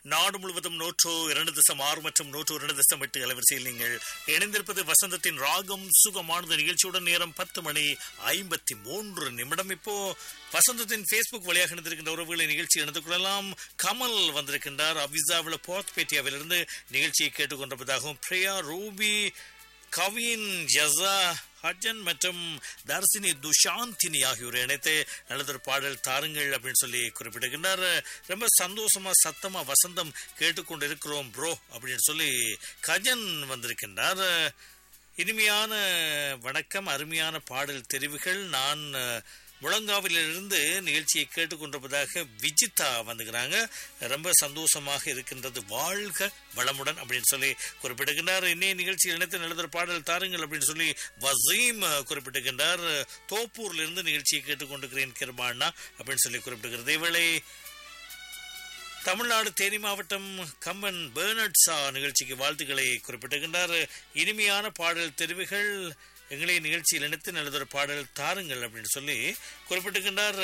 நாடு முழுவதும் நூற்று இரண்டு தசம் ஆறு மற்றும் நூற்று இரண்டு தசம் எட்டு அலைவரிசையில் நீங்கள் இணைந்திருப்பது வசந்தத்தின் ராகம் சுகமானது நிகழ்ச்சியுடன் நேரம் பத்து மணி ஐம்பத்தி மூன்று நிமிடம் இப்போ வசந்தத்தின் ஃபேஸ்புக் வழியாக இணைந்திருக்கின்ற உறவுகளை நிகழ்ச்சி இணைந்து கொள்ளலாம் கமல் வந்திருக்கின்றார் அவிசாவில் போர்த்பேட்டியாவிலிருந்து நிகழ்ச்சியை கேட்டுக்கொண்டிருப்பதாகவும் பிரியா ரூபி கவின் ஜசா ஹஜன் மற்றும் தர்சினி துஷாந்தினி ஆகியோரை இணைத்து நல்லதொரு பாடல் தாருங்கள் அப்படின்னு சொல்லி குறிப்பிடுகின்றார் ரொம்ப சந்தோஷமா சத்தமா வசந்தம் கேட்டுக்கொண்டு இருக்கிறோம் ப்ரோ அப்படின்னு சொல்லி கஜன் வந்திருக்கின்றார் இனிமையான வணக்கம் அருமையான பாடல் தெரிவுகள் நான் முழங்காவிலிருந்து நிகழ்ச்சியை கேட்டுக்கொண்டிருப்பதாக விஜிதா வந்துக்கிறாங்க ரொம்ப சந்தோஷமாக இருக்கின்றது வாழ்க வளமுடன் அப்படின்னு சொல்லி குறிப்பிடுகின்றார் இன்னைய நிகழ்ச்சியில் இணைத்து நல்லதொரு பாடல் தாருங்கள் அப்படின்னு சொல்லி வசீம் குறிப்பிட்டுகின்றார் தோப்பூர்ல இருந்து நிகழ்ச்சியை கேட்டுக்கொண்டிருக்கிறேன் கிருபாண்ணா அப்படின்னு சொல்லி குறிப்பிடுகிறது இவளை தமிழ்நாடு தேனி மாவட்டம் கம்பன் பேர்னட் சா நிகழ்ச்சிக்கு வாழ்த்துக்களை குறிப்பிட்டுகின்றார் இனிமையான பாடல் தெரிவுகள் எங்களை நிகழ்ச்சியில் இணைத்து நல்லதொரு பாடல் தாருங்கள் அப்படின்னு சொல்லி குறிப்பிட்டுகின்றார்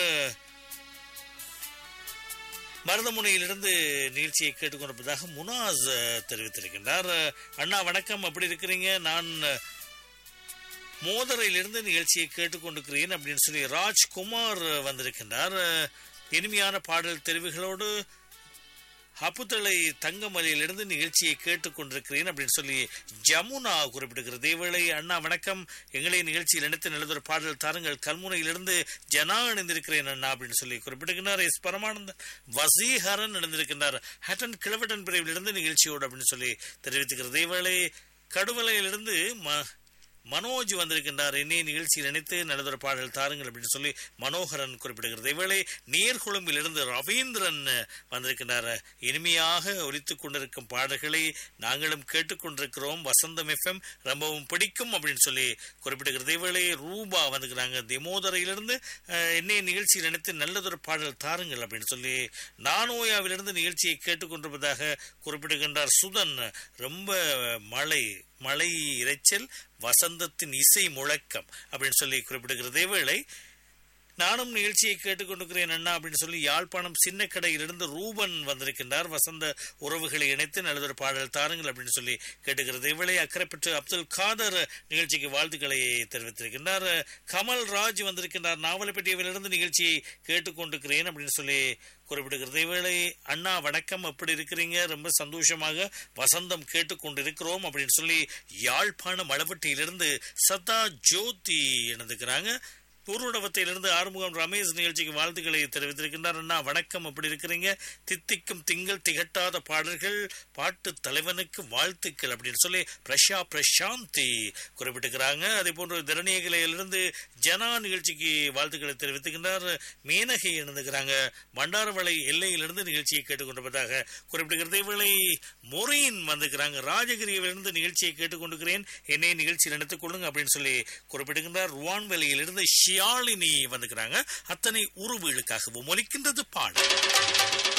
மருதமுனையிலிருந்து நிகழ்ச்சியை கேட்டுக்கொண்டிருப்பதாக முனாஸ் தெரிவித்திருக்கின்றார் அண்ணா வணக்கம் அப்படி இருக்கிறீங்க நான் மோதரையிலிருந்து நிகழ்ச்சியை கேட்டுக்கொண்டிருக்கிறேன் அப்படின்னு சொல்லி ராஜ்குமார் வந்திருக்கின்றார் இனிமையான பாடல் தெரிவுகளோடு அப்புத்தளை தங்கமலையிலிருந்து நிகழ்ச்சியை கேட்டுக்கொண்டிருக்கிறேன் அப்படின்னு சொல்லி ஜமுனா குறிப்பிடுகிறது இவளை அண்ணா வணக்கம் எங்களை நிகழ்ச்சியில் இணைத்து நல்லதொரு பாடல் தாருங்கள் கல்முனையிலிருந்து ஜனா இணைந்திருக்கிறேன் அண்ணா அப்படின்னு சொல்லி குறிப்பிடுகிறார் எஸ் பரமானந்த வசீகரன் இணைந்திருக்கின்றார் ஹட்டன் கிழவட்டன் பிரிவிலிருந்து நிகழ்ச்சியோடு அப்படின்னு சொல்லி தெரிவித்துக்கிறது இவளை கடுவலையிலிருந்து ம மனோஜ் வந்திருக்கின்றார் இன்னைய நிகழ்ச்சியில் இணைத்து நல்லதொரு பாடல் தாருங்கள் அப்படின்னு சொல்லி மனோகரன் குறிப்பிடுகிறது இவளை நீர்குழம்பிலிருந்து ரவீந்திரன் வந்திருக்கின்றார் இனிமையாக ஒலித்துக் கொண்டிருக்கும் பாடல்களை நாங்களும் கேட்டுக்கொண்டிருக்கிறோம் வசந்தம் எஃப்எம் ரொம்பவும் பிடிக்கும் அப்படின்னு சொல்லி குறிப்பிடுகிறது இவளை ரூபா வந்துக்கிறாங்க திமோதரையிலிருந்து இன்னைய நிகழ்ச்சியில் இணைத்து நல்லதொரு பாடல் தாருங்கள் அப்படின்னு சொல்லி நானோயாவிலிருந்து நிகழ்ச்சியை கேட்டுக்கொண்டிருப்பதாக குறிப்பிடுகின்றார் சுதன் ரொம்ப மழை மழை இறைச்சல் வசந்தத்தின் இசை முழக்கம் அப்படின்னு சொல்லி குறிப்பிடுகிறது வேளை நானும் நிகழ்ச்சியை கேட்டுக்கொண்டிருக்கிறேன் அண்ணா அப்படின்னு சொல்லி யாழ்ப்பாணம் சின்ன கடையிலிருந்து ரூபன் வந்திருக்கின்றார் வசந்த உறவுகளை இணைத்து நல்லதொரு பாடல் தாருங்கள் அப்படின்னு சொல்லி கேட்டுக்கிறது இவளை அக்கறைப்பட்டு அப்துல் காதர் நிகழ்ச்சிக்கு வாழ்த்துக்களை தெரிவித்திருக்கின்றார் கமல் ராஜ் வந்திருக்கின்றார் நாவலப்பட்டியவிலிருந்து நிகழ்ச்சியை கேட்டுக்கொண்டிருக்கிறேன் அப்படின்னு சொல்லி குறிப்பிடுகிறது இவளை அண்ணா வணக்கம் எப்படி இருக்கிறீங்க ரொம்ப சந்தோஷமாக வசந்தம் கேட்டுக்கொண்டிருக்கிறோம் அப்படின்னு சொல்லி யாழ்ப்பாணம் அளவட்டியிலிருந்து சதா ஜோதி இணைந்துக்கிறாங்க பூர்வடவத்தையிலிருந்து ஆறுமுகம் ரமேஷ் நிகழ்ச்சிக்கு வாழ்த்துக்களை தெரிவித்திருக்கின்றார் அண்ணா வணக்கம் அப்படி இருக்கிறீங்க தித்திக்கும் திங்கள் திகட்டாத பாடல்கள் பாட்டு தலைவனுக்கு வாழ்த்துக்கள் அப்படின்னு சொல்லி பிரஷா பிரசாந்தி குறிப்பிட்டிருக்கிறாங்க அதே போன்று திறனியகலையிலிருந்து ஜனா நிகழ்ச்சிக்கு வாழ்த்துக்களை தெரிவித்துக்கின்றார் மீனகை இணைந்துக்கிறாங்க பண்டாரவளை எல்லையிலிருந்து நிகழ்ச்சியை கேட்டுக்கொண்டிருப்பதாக குறிப்பிட்டிருக்கிறது இவளை மொரீன் வந்துக்கிறாங்க ராஜகிரியிலிருந்து நிகழ்ச்சியை கேட்டுக்கொண்டிருக்கிறேன் என்னை நிகழ்ச்சியில் நினைத்துக் கொள்ளுங்க அப்படின்னு சொல்லி குறிப்பிடுகின்றார் ருவான்வெளியிலிருந்து ஷியாலினி வந்துக்கிறாங்க அத்தனை உருவீழுக்காகவும் ஒலிக்கின்றது பாடல்